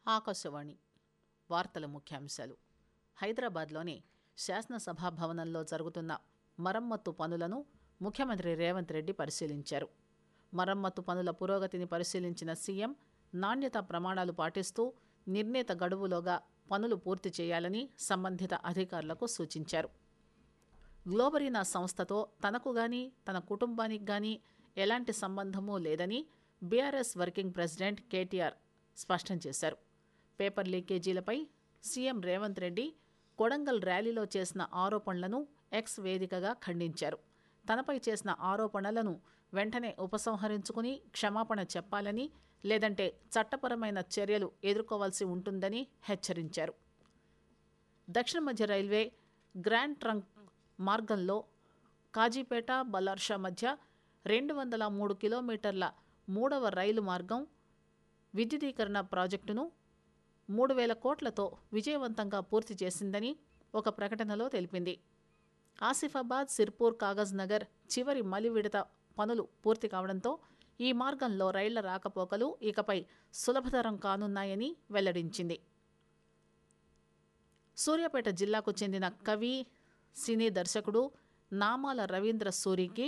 ఆకాశవాణి వార్తల ముఖ్యాంశాలు హైదరాబాద్లోని శాసనసభా భవనంలో జరుగుతున్న మరమ్మత్తు పనులను ముఖ్యమంత్రి రేవంత్ రెడ్డి పరిశీలించారు మరమ్మత్తు పనుల పురోగతిని పరిశీలించిన సీఎం నాణ్యత ప్రమాణాలు పాటిస్తూ నిర్ణీత గడువులోగా పనులు పూర్తి చేయాలని సంబంధిత అధికారులకు సూచించారు గ్లోబరీనా సంస్థతో తనకు గాని తన కుటుంబానికి గాని ఎలాంటి సంబంధమూ లేదని బీఆర్ఎస్ వర్కింగ్ ప్రెసిడెంట్ కేటీఆర్ స్పష్టం చేశారు పేపర్ లీకేజీలపై సీఎం రేవంత్ రెడ్డి కొడంగల్ ర్యాలీలో చేసిన ఆరోపణలను ఎక్స్ వేదికగా ఖండించారు తనపై చేసిన ఆరోపణలను వెంటనే ఉపసంహరించుకుని క్షమాపణ చెప్పాలని లేదంటే చట్టపరమైన చర్యలు ఎదుర్కోవాల్సి ఉంటుందని హెచ్చరించారు దక్షిణ మధ్య రైల్వే గ్రాండ్ ట్రంక్ మార్గంలో కాజీపేట బల్లార్షా మధ్య రెండు వందల మూడు కిలోమీటర్ల మూడవ రైలు మార్గం విద్యుదీకరణ ప్రాజెక్టును మూడు వేల కోట్లతో విజయవంతంగా పూర్తి చేసిందని ఒక ప్రకటనలో తెలిపింది ఆసిఫాబాద్ సిర్పూర్ కాగజ్ నగర్ చివరి మలి విడత పనులు పూర్తి కావడంతో ఈ మార్గంలో రైళ్ల రాకపోకలు ఇకపై సులభతరం కానున్నాయని వెల్లడించింది సూర్యాపేట జిల్లాకు చెందిన కవి సినీ దర్శకుడు నామాల రవీంద్ర సూరికి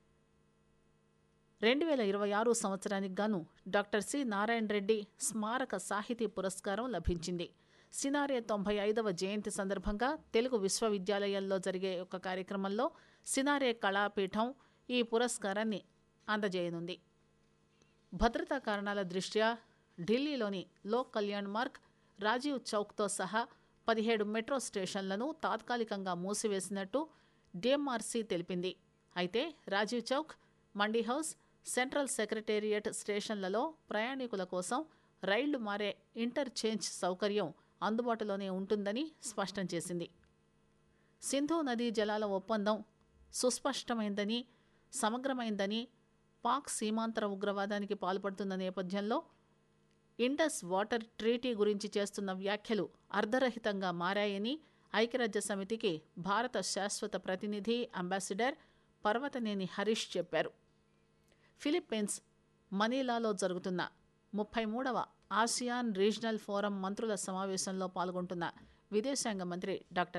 రెండు వేల ఇరవై ఆరు సంవత్సరానికి గాను డాక్టర్ సి నారాయణ రెడ్డి స్మారక సాహితీ పురస్కారం లభించింది సినారే తొంభై ఐదవ జయంతి సందర్భంగా తెలుగు విశ్వవిద్యాలయంలో జరిగే ఒక కార్యక్రమంలో సినారే కళాపీఠం ఈ పురస్కారాన్ని అందజేయనుంది భద్రతా కారణాల దృష్ట్యా ఢిల్లీలోని లోక్ కళ్యాణ్ మార్గ్ రాజీవ్ చౌక్తో సహా పదిహేడు మెట్రో స్టేషన్లను తాత్కాలికంగా మూసివేసినట్టు డిఎంఆర్సీ తెలిపింది అయితే Rajiv Chowk Mandi house central secretariat స్టేషన్లలో ప్రయాణికుల కోసం రైళ్లు మారే ఇంటర్చేంజ్ సౌకర్యం అందుబాటులోనే ఉంటుందని స్పష్టం చేసింది సింధు నదీ జలాల ఒప్పందం సుస్పష్టమైందని సమగ్రమైందని పాక్ సీమాంతర ఉగ్రవాదానికి పాల్పడుతున్న నేపథ్యంలో ఇండస్ వాటర్ ట్రీటీ గురించి చేస్తున్న వ్యాఖ్యలు అర్ధరహితంగా మారాయని ఐక్యరాజ్య సమితికి భారత శాశ్వత ప్రతినిధి అంబాసిడర్ పర్వతనేని హరీష్ చెప్పారు ఫిలిప్పీన్స్ మనీలాలో జరుగుతున్న ముప్పై మూడవ ఆసియాన్ రీజనల్ ఫోరం మంత్రుల సమావేశంలో పాల్గొంటున్న విదేశాంగ మంత్రి డాక్టర్